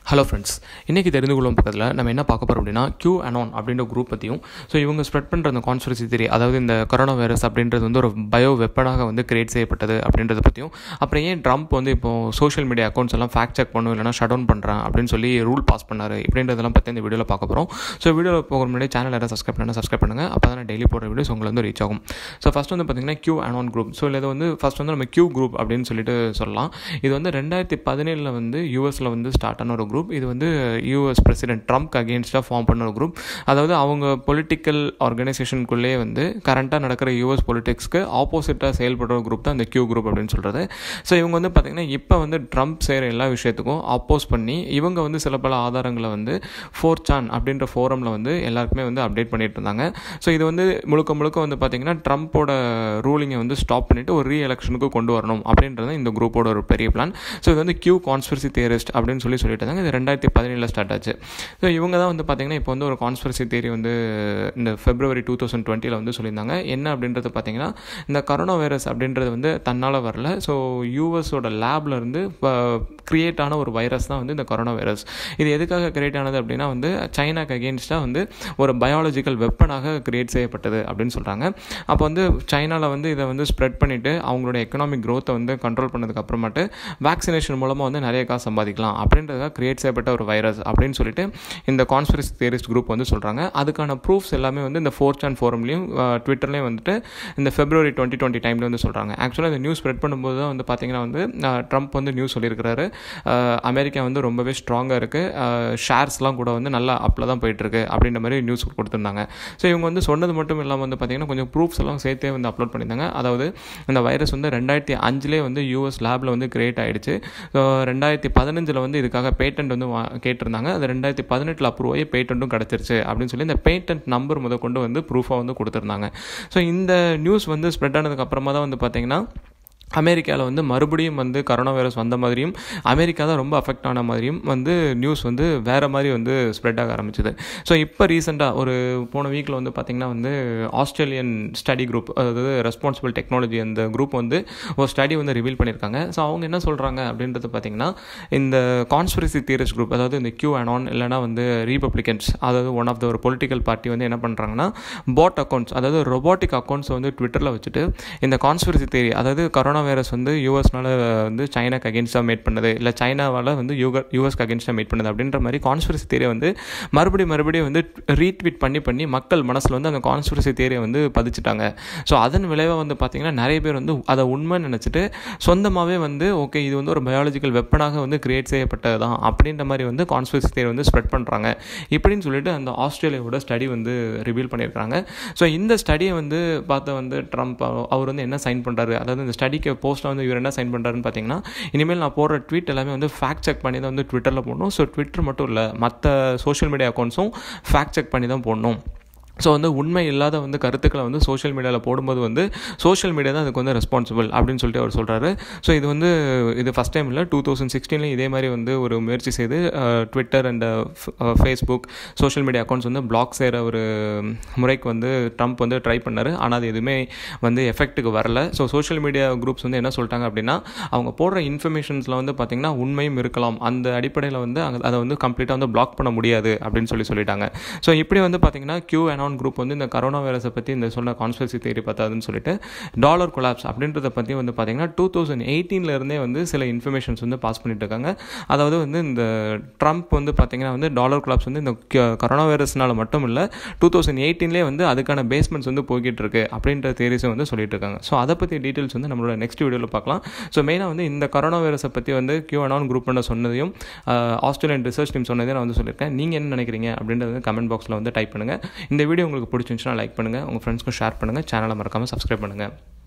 hello friends இன்றைக்கி தெரிந்து கொள்ளும் பக்கத்தில் நம்ம என்ன பார்க்க போகிறோம் அப்படின்னா கியூ அனான் அப்படின்ற குரூப் பற்றியும் ஸோ இவங்க ஸ்ப்ரெட் பண்ணுற அந்த கான்ஸ்பிரசி தியரி அதாவது இந்த கொரோனா வைரஸ் அப்படின்றது வந்து ஒரு பயோ வெப்பனாக வந்து கிரியேட் செய்யப்பட்டது அப்படின்றத பற்றியும் அப்புறம் ஏன் ட்ரம்ப் வந்து இப்போ சோஷியல் மீடியா அக்கௌண்ட்ஸ் எல்லாம் ஃபேக்ட் செக் பண்ணும் இல்லைனா ஷட் டவுன் பண்ணுறேன் அப்படின்னு சொல்லி ரூல் பாஸ் பண்ணார் இப்படின்றதெல்லாம் பற்றி இந்த வீடியோவில் பார்க்க போகிறோம் ஸோ வீடியோவில் போகிற முன்னாடி சேனல் யாராவது சப்ஸ்கிரைப் பண்ணால் சப்ஸ்கிரைப் பண்ணுங்கள் அப்போ தான் டெய்லி போடுற வீடியோஸ் உங்களை வந்து ரீச் ஆகும் ஸோ ஃபஸ்ட் வந்து பார்த்திங்கன்னா கியூ அனான் குரூப் ஸோ இது வந்து ஃபஸ்ட் வந்து நம்ம கியூ குரூப் அப்படின்னு சொல்லிட்டு சொல்லலாம் இது வந்து ரெண்டாயிரத்தி பதினேழில் வந்து யூஎஸில் வந்து ஸ்டார்ட் ஆன ஒரு குரூப் இது வந்து யூஎஸ் பிரசிடென்ட் ட்ரம்ப் அகேன்ஸ்டாக ஃபார்ம் பண்ண ஒரு குரூப் அதாவது அவங்க பொலிட்டிக்கல் ஆர்கனைசேஷனுக்குள்ளே வந்து கரண்ட்டாக நடக்கிற யூஎஸ் பொலிட்டிக்ஸ்க்கு ஆப்போசிட்டாக செயல்படுற ஒரு குரூப் தான் இந்த கியூ குரூப் அப்படின்னு சொல்கிறது ஸோ இவங்க வந்து பார்த்திங்கன்னா இப்போ வந்து ட்ரம்ப் செய்கிற எல்லா விஷயத்துக்கும் அப்போஸ் பண்ணி இவங்க வந்து சில பல ஆதாரங்களை வந்து ஃபோர் சான் அப்படின்ற ஃபோரமில் வந்து எல்லாருக்குமே வந்து அப்டேட் பண்ணிட்டு இருந்தாங்க ஸோ இது வந்து முழுக்க முழுக்க வந்து பார்த்திங்கன்னா ட்ரம்ப்போட ரூலிங்கை வந்து ஸ்டாப் பண்ணிவிட்டு ஒரு ரீ எலெக்ஷனுக்கு கொண்டு வரணும் அப்படின்றது இந்த குரூப்போட ஒரு பெரிய பிளான் ஸோ இது வந்து கியூ கான்ஸ்பிரசி தியரிஸ்ட் அப்படின்னு சொல்லி சொல்லிட்டு இருந்தாங்க இது ரெண்டாயிரத்தி பதினேழில் ஸ்டார்ட் ஆச்சு ஸோ இவங்க தான் வந்து பார்த்திங்கன்னா இப்போ வந்து ஒரு கான்ஸ்பிரசி தியரி வந்து இந்த ஃபெப்ரவரி டூ தௌசண்ட் டுவெண்ட்டியில் வந்து சொல்லியிருந்தாங்க என்ன அப்படின்றது பார்த்திங்கன்னா இந்த கரோனா வைரஸ் அப்படின்றது வந்து தன்னால் வரல ஸோ யூஎஸோட லேப்ல இருந்து க்ரியேட் ஆன ஒரு வைரஸ் தான் வந்து இந்த கொரோனா வைரஸ் இது எதுக்காக கிரியேட் ஆனது அப்படின்னா வந்து சைனாக்கு அகேன்ஸ்டாக வந்து ஒரு பயாலஜிக்கல் வெப்பனாக கிரியேட் செய்யப்பட்டது அப்படின்னு சொல்கிறாங்க அப்போ வந்து சைனாவில் வந்து இதை வந்து ஸ்ப்ரெட் பண்ணிவிட்டு அவங்களோட எக்கனாமிக் க்ரோத்தை வந்து கண்ட்ரோல் பண்ணதுக்கு அப்புறமாட்டு வேக்சினேஷன் மூலமாக வந்து நிறைய காசு சம்பாதிக்கலாம் அப்படின்றதுக்காக கிரியேட் செய்யப்பட்ட ஒரு வைரஸ் அப்படின்னு சொல்லிட்டு இந்த கான்ஸ்பிரசி தியரிஸ்ட் குரூப் வந்து சொல்கிறாங்க அதுக்கான ப்ரூஃப்ஸ் எல்லாமே வந்து இந்த ஃபோர் சான் ஃபோரம்லையும் ட்விட்டர்லேயும் வந்துட்டு இந்த ஃபெப்ரவரி டுவெண்ட்டி டுவெண்ட்டி டைமில் வந்து சொல்கிறாங்க ஆக்சுவலாக இந்த நியூஸ் ஸ்ப்ரெட் பண்ணும்போது தான் வந்து பார்த்தீங்கன்னா வந்து ட்ரம்ப் வந்து நியூஸ் சொல்லியிருக்கிறாரு அமெரிக்கா வந்து ரொம்பவே ஸ்ட்ராங்காக இருக்குது ஷேர்ஸ்லாம் கூட வந்து நல்லா அப்பில் தான் போயிட்டுருக்கு அப்படின்ற மாதிரி நியூஸ் கொடுத்துருந்தாங்க ஸோ இவங்க வந்து சொன்னது மட்டும் இல்லாமல் வந்து பார்த்திங்கன்னா கொஞ்சம் ப்ரூஃப்ஸ் எல்லாம் சேர்த்தே வந்து அப்லோட் பண்ணியிருந்தாங்க அதாவது இந்த வைரஸ் வந்து ரெண்டாயிரத்தி அஞ்சுலேயே வந்து யூஎஸ் லேபில் வந்து கிரியேட் ஆகிடுச்சு ஸோ ரெண்டாயிரத்தி பதினஞ்சில் வந்து இதுக்காக பேட்டன்ட் வந்து கேட்டிருந்தாங்க அது ரெண்டாயிரத்தி பதினெட்டில் அப்ரூவ் ஆகி பேட்டன்ட்டும் கிடச்சிருச்சு அப்படின்னு சொல்லி இந்த பேட்டன்ட் நம்பர் முத கொண்டு வந்து ப்ரூஃபாக வந்து கொடுத்துருந்தாங்க ஸோ இந்த நியூஸ் வந்து ஸ்ப்ரெட் ஆனதுக்கு அப்புறமா தான் வந்து பார்த்திங்கன்னா அமெரிக்காவில் வந்து மறுபடியும் வந்து கரோனா வைரஸ் வந்த மாதிரியும் அமெரிக்கா தான் ரொம்ப அஃபெக்ட் ஆன மாதிரியும் வந்து நியூஸ் வந்து வேறு மாதிரி வந்து ஸ்ப்ரெட் ஆக ஆரம்பிச்சுது ஸோ இப்போ ரீசெண்டாக ஒரு போன வீக்கில் வந்து பார்த்திங்கன்னா வந்து ஆஸ்திரேலியன் ஸ்டடி குரூப் அதாவது ரெஸ்பான்சிபிள் டெக்னாலஜி அந்த குரூப் வந்து ஒரு ஸ்டடி வந்து ரிவீல் பண்ணியிருக்காங்க ஸோ அவங்க என்ன சொல்கிறாங்க அப்படின்றது பார்த்திங்கன்னா இந்த கான்ஸ்பிரசி தியரிஸ்ட் குரூப் அதாவது இந்த கியூ அனான் இல்லைனா வந்து ரீபப்ளிகன்ஸ் அதாவது ஒன் ஆஃப் த ஒரு பொலிட்டிக்கல் பார்ட்டி வந்து என்ன பண்ணுறாங்கன்னா பாட் அக்கௌண்ட்ஸ் அதாவது ரொபாட்டிக் அக்கௌண்ட்ஸ் வந்து ட்விட்டரில் வச்சுட்டு இந்த கான்ஸ்பிரசி தியரி அதாவது கரோனா வைரஸ் வந்து யூஎஸ்னால வந்து சைனாக்கு அகேன்ஸ்டாக மேட் பண்ணது இல்லை சைனாவால் வந்து யூக யூஎஸ்க்கு அகேன்ஸ்டாக மேட் பண்ணது அப்படின்ற மாதிரி கான்ஸ்பிரசி தேரியை வந்து மறுபடியும் மறுபடியும் வந்து ரீட்வீட் பண்ணி பண்ணி மக்கள் மனசில் வந்து அந்த கான்ஸ்பிரசி தேரியை வந்து பதிச்சுட்டாங்க ஸோ அதன் விளைவாக வந்து பார்த்திங்கன்னா நிறைய பேர் வந்து அதை உண்மை நினச்சிட்டு சொந்தமாகவே வந்து ஓகே இது வந்து ஒரு பயாலஜிக்கல் வெப்பனாக வந்து கிரியேட் செய்யப்பட்டது தான் அப்படின்ற மாதிரி வந்து கான்ஸ்பிரசி தேரி வந்து ஸ்ப்ரெட் பண்ணுறாங்க இப்படின்னு சொல்லிட்டு அந்த ஆஸ்திரேலியாவோட ஸ்டடி வந்து ரிவீல் பண்ணியிருக்காங்க ஸோ இந்த ஸ்டடியை வந்து பார்த்த வந்து ட்ரம்ப் அவர் வந்து என்ன சைன் பண்ணுறாரு அதாவது இந்த ஸ்டடிக்கு போஸ்ட்டில் வந்து இவர் என்ன சைன் பண்ணுறாருன்னு பார்த்தீங்கன்னா இனிமேல் நான் போடுற ட்வீட் எல்லாமே வந்து ஃபேக்ட் செக் பண்ணி தான் வந்து ட்விட்டரில் போடணும் ஸோ ட்விட்டர் மட்டும் இல்லை மற்ற சோஷியல் மீடியா அக்கௌண்ட்ஸும் ஃபேக்ட் செக் பண்ணி தான் போடணும் ஸோ வந்து உண்மை இல்லாத வந்து கருத்துக்களை வந்து சோஷியல் மீடியாவில் போடும்போது வந்து சோஷியல் மீடியா தான் அதுக்கு வந்து ரெஸ்பான்சிபிள் அப்படின்னு சொல்லிட்டு அவர் சொல்கிறாரு ஸோ இது வந்து இது ஃபஸ்ட் டைம் இல்லை டூ தௌசண்ட் சிக்ஸ்டீன்லேயும் இதே மாதிரி வந்து ஒரு முயற்சி செய்து Twitter and Facebook social media accounts வந்து பிளாக் செய்கிற ஒரு முறைக்கு வந்து ட்ரம்ப் வந்து ட்ரை பண்ணார் ஆனால் அது எதுவுமே வந்து எஃபெக்ட்டுக்கு வரல ஸோ சோஷியல் மீடியா குரூப்ஸ் வந்து என்ன சொல்லிட்டாங்க அப்படின்னா அவங்க போடுற இன்ஃபர்மேஷன்ஸில் வந்து பார்த்திங்கன்னா உண்மையும் இருக்கலாம் அந்த அடிப்படையில் வந்து அதை வந்து கம்ப்ளீட்டாக வந்து பிளாக் பண்ண முடியாது அப்படின்னு சொல்லி சொல்லிட்டாங்க ஸோ இப்படி வந்து பார்த்திங்கன்னா கியூ அண்ட் அனான் குரூப் வந்து இந்த கரோனா வைரஸை பற்றி இந்த சொன்ன கான்ஸ்பிரசி தேரி பார்த்தாதுன்னு சொல்லிட்டு டாலர் கொலாப்ஸ் அப்படின்றத பற்றி வந்து பார்த்தீங்கன்னா டூ தௌசண்ட் எயிட்டீன்லேருந்தே வந்து சில இன்ஃபர்மேஷன்ஸ் வந்து பாஸ் பண்ணிட்டு இருக்காங்க அதாவது வந்து இந்த ட்ரம்ப் வந்து பார்த்தீங்கன்னா வந்து டாலர் கொலாப்ஸ் வந்து இந்த கரோனா வைரஸ்னால மட்டும் இல்லை டூ தௌசண்ட் எயிட்டீன்லேயே வந்து அதுக்கான பேஸ்மெண்ட்ஸ் வந்து போய்கிட்டு இருக்கு அப்படின்ற தேரிஸை வந்து சொல்லிட்டு இருக்காங்க ஸோ அதை பற்றி டீட்டெயில்ஸ் வந்து நம்மளோட நெக்ஸ்ட் வீடியோவில் பார்க்கலாம் ஸோ மெயினாக வந்து இந்த கரோனா வைரஸை பற்றி வந்து கியூ அனான் குரூப் பண்ண சொன்னதையும் ஆஸ்திரேலியன் ரிசர்ச் டீம் சொன்னதையும் நான் வந்து சொல்லியிருக்கேன் நீங்கள் என்ன நினைக்கிறீங்க அப்படின்றது கமெண்ட் பாக்ஸில் வந்து டைப் பண்ணுங்கள் இந்த வீடியோ உங்களுக்கு பிடிச்சிருந்துச்சுன்னா லைக் பண்ணுங்கள் உங்கள் ஃப்ரெண்ட்ஸ்க்கும் ஷேர் பண்ணுங்கள் சேனலை மறக்காமல் சப்ஸ்கிரைப் பண்ணுங்கள்